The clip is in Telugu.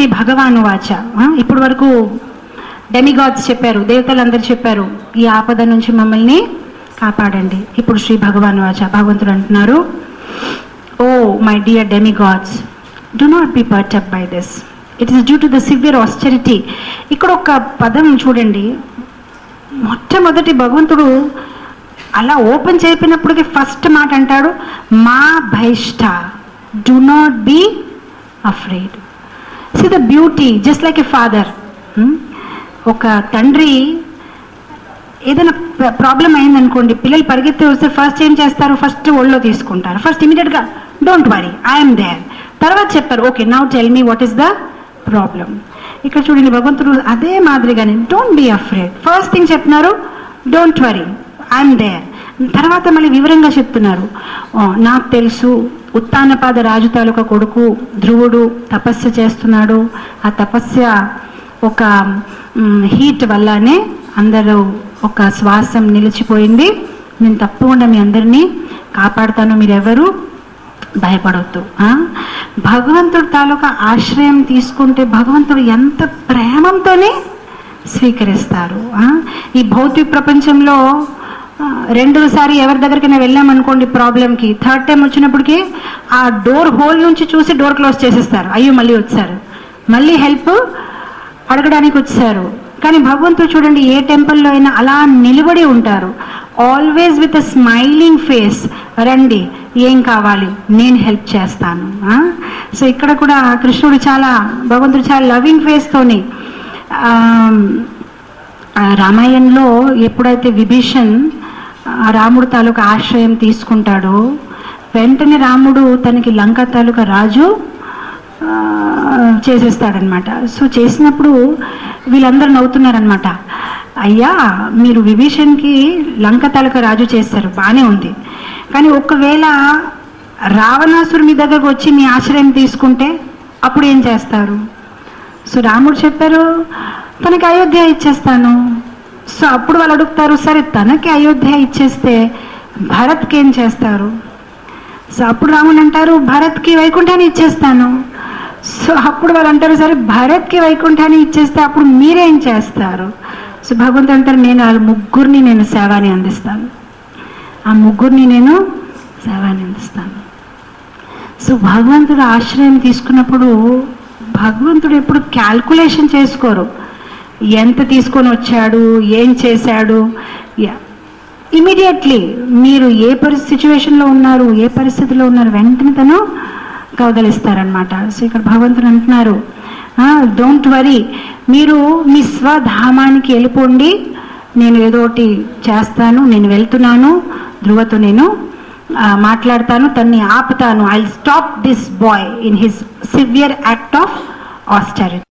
శ్రీ భగవాను వాచ ఇప్పటి వరకు డెమిగాడ్స్ చెప్పారు దేవతలందరూ చెప్పారు ఈ ఆపద నుంచి మమ్మల్ని కాపాడండి ఇప్పుడు శ్రీ భగవాన్ వాచ భగవంతుడు అంటున్నారు oh my dear demigods do not be perturbed by this it is due to the severe austerity ఇక్కడ ఒక పదం చూడండి మొట్టమొదటి భగవంతుడు అలా ఓపెన్ చేపినప్పటికీ ఫస్ట్ మాట అంటాడు మా భైష్ట do not be afraid see the beauty just like a father ఒక తండ్రి ఏదైనా ప్రాబ్లం అయిందనుకోండి పిల్లలు పరిగెత్తి వస్తే ఫస్ట్ ఏం చేస్తారు ఫస్ట్ ఒళ్ళో తీసుకుంటారు ఫస్ట్ ఇమీడియట్గా డోంట్ వరీ ఐఎమ్ దేర్ తర్వాత చెప్తారు okay now tell me what is the problem ఇక్కడ చూడండి భగవంతుడు అదే మాదిరిగానే don't be afraid first thing చెప్తున్నారు డోంట్ వరీ ఐఎమ్ దేర్ తర్వాత మళ్ళీ వివరంగా చెప్తున్నారు "ఓ, నాకు తెలుసు ఉత్తానపాద రాజు తాలూకా కొడుకు ధ్రువుడు తపస్య చేస్తున్నాడు ఆ తపస్య ఒక హీట్ వల్లనే అందరూ ఒక శ్వాసం నిలిచిపోయింది నేను తప్పకుండా మీ అందరినీ కాపాడుతాను మీరెవరు భయపడవద్దు ఆ? భగవంతుడు తాలూకా ఆశ్రయం తీసుకుంటే భగవంతుడు ఎంత ప్రేమంతోనే స్వీకరిస్తారు ఆ? ఈ భౌతిక ప్రపంచంలో ఆ, రెండోసారి ఎవరి దగ్గరికైనా వెళ్ళామనుకోండి ప్రాబ్లంకి థర్డ్ టైం వచ్చినప్పటికి ఆ డోర్ హోల్ నుంచి చూసి డోర్ క్లోజ్ చేసేస్తారు అయ్యో మళ్ళీ వచ్చారు మళ్ళీ హెల్ప్ అడగడానికి వచ్చారు కానీ భగవంతుడు చూడండి ఏ టెంపుల్లో అయినా అలా నిలబడి ఉంటారు always with a smiling face రండి ఏం కావాలి నేను హెల్ప్ చేస్తాను సో ఇక్కడ కూడా కృష్ణుడు చాలా భగవంతుడు చాలా లవింగ్ ఫేస్తోని రామాయణంలో ఎప్పుడైతే విభీషణ్ ఆ రాముడు తాలూకా ఆశ్రయం తీసుకుంటాడో వెంటనే రాముడు తనకి లంక తాలూకా రాజు ఆ, చేసేస్తాడనమాట సో చేసినప్పుడు వీళ్ళందరూ నవ్వుతున్నారనమాట అయ్యా మీరు విభీషణ్కి లంక తాలూకా రాజు చేస్తారు బాగానే ఉంది కానీ ఒకవేళ రావణాసురు మీ దగ్గరకు వచ్చి మీ ఆశ్రయం తీసుకుంటే అప్పుడు ఏం చేస్తారు సో రాముడు చెప్పారు తనకి అయోధ్య ఇచ్చేస్తాను సో అప్పుడు వాళ్ళు అడుగుతారు సరే తనకి అయోధ్య ఇచ్చేస్తే భరత్కి ఏం చేస్తారు సో అప్పుడు రాముడు అంటారు భరత్కి వైకుంఠాన్ని ఇచ్చేస్తాను సో అప్పుడు వాళ్ళు అంటారు సరే భరత్కి వైకుంఠాన్ని ఇచ్చేస్తే అప్పుడు మీరేం చేస్తారు సో భగవంతుడు అంటారు నేను ఆ ముగ్గురిని నేను సేవాని అందిస్తాను ఆ ముగ్గురిని నేను సేవాని అందిస్తాను సో భగవంతుడు ఆశ్రయం తీసుకున్నప్పుడు భగవంతుడు ఎప్పుడు క్యాల్కులేషన్ చేసుకోరు ఎంత తీసుకొని వచ్చాడు ఏం చేశాడు ఇమీడియట్లీ మీరు ఏ పరిస్థితి సిచ్యువేషన్లో ఉన్నారు ఏ పరిస్థితిలో ఉన్నారు వెంటనే తను కవగలిస్తారనమాట సో ఇక్కడ భగవంతుడు అంటున్నారు డోంట్ వరీ మీరు మీ స్వధామానికి వెళ్ళిపోండి నేను ఏదో ఒకటి చేస్తాను నేను వెళ్తున్నాను ధ్రువతో నేను ఆ, మాట్లాడతాను తన్ని ఆపుతాను I stop this boy in his severe act of ఆస్టారిటీ